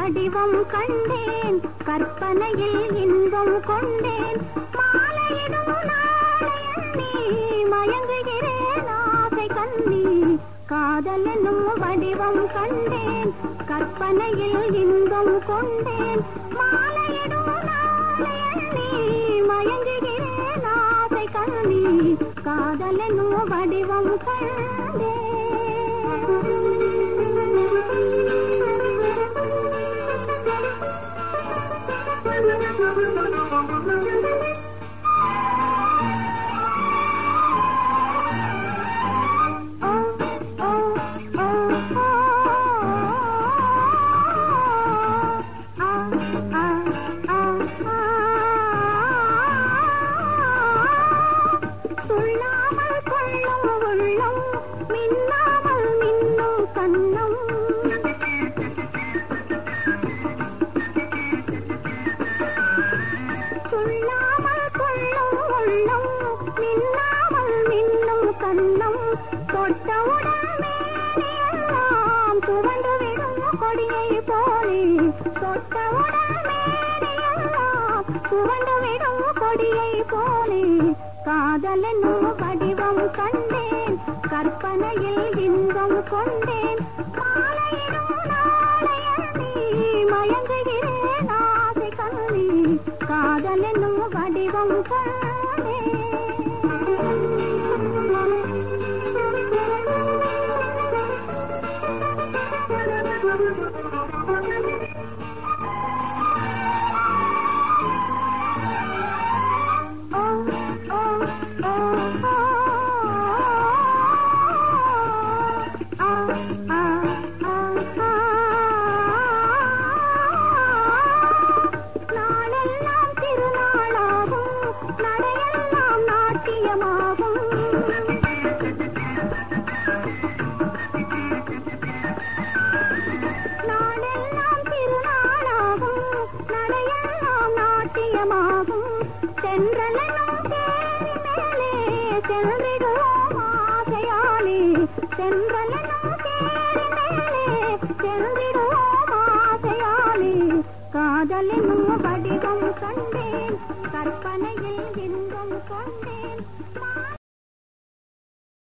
வடிவம் கண்டேன் கற்பனையில் இன்பம் கொண்டேன் மாலையிடும் நாளையண்ணி மயங்குகிறேன் ஆசை கண்ணி காதல் என்னும் வடிவம் கண்டேன் கற்பனையில் இன்பம் கொண்டேன் மாலையிடும் நாளையண்ணி மயங்குகிறேன் ஆசை கண்ணி காதல் என்னும் வடிவம் கண்டேன் துள்ளாமல் கொள்ளும் உள்ளம் மின்னாமல் மின்னும் கண்ணம் துள்ளாமல் கொள்ளும் உள்ளம் மின்னாமல் மின்னும் கண்ணம் தொட்டவுடன் மேனியெல்லாம் துவண்டு விடும் கொடியை போலே தொட்டவுடன் மேனியெல்லாம் துவண்டு விடும் கொடியை போலே காதல் என்னும் வடிவம் கண்டேன் கற்பனையில் இன்பம் கொண்டேன் மாலையிடும் நாளையணி மயங்குகிறேன் ஆசை கண்ணி காதல் என்னும் வடிவம் கண்டேன் நாளெல்லாம் திருநாளாகும் நடையெல்லாம் நாட்டியமாகும் நாளெல்லாம் திருநாளாகும் நடையெல்லாம் நாட்டியமாகும் சென்றலனும் தேரி மேலே சென்றிடுவோம் ஆசையாலே சென்றலனும் தேரி மேலே சென்றிடுவோம் ஆசையாலே காதல் என்னும் வடிவம் கண்டேன் கற்பனையில் இன்பம் கொண்டேன்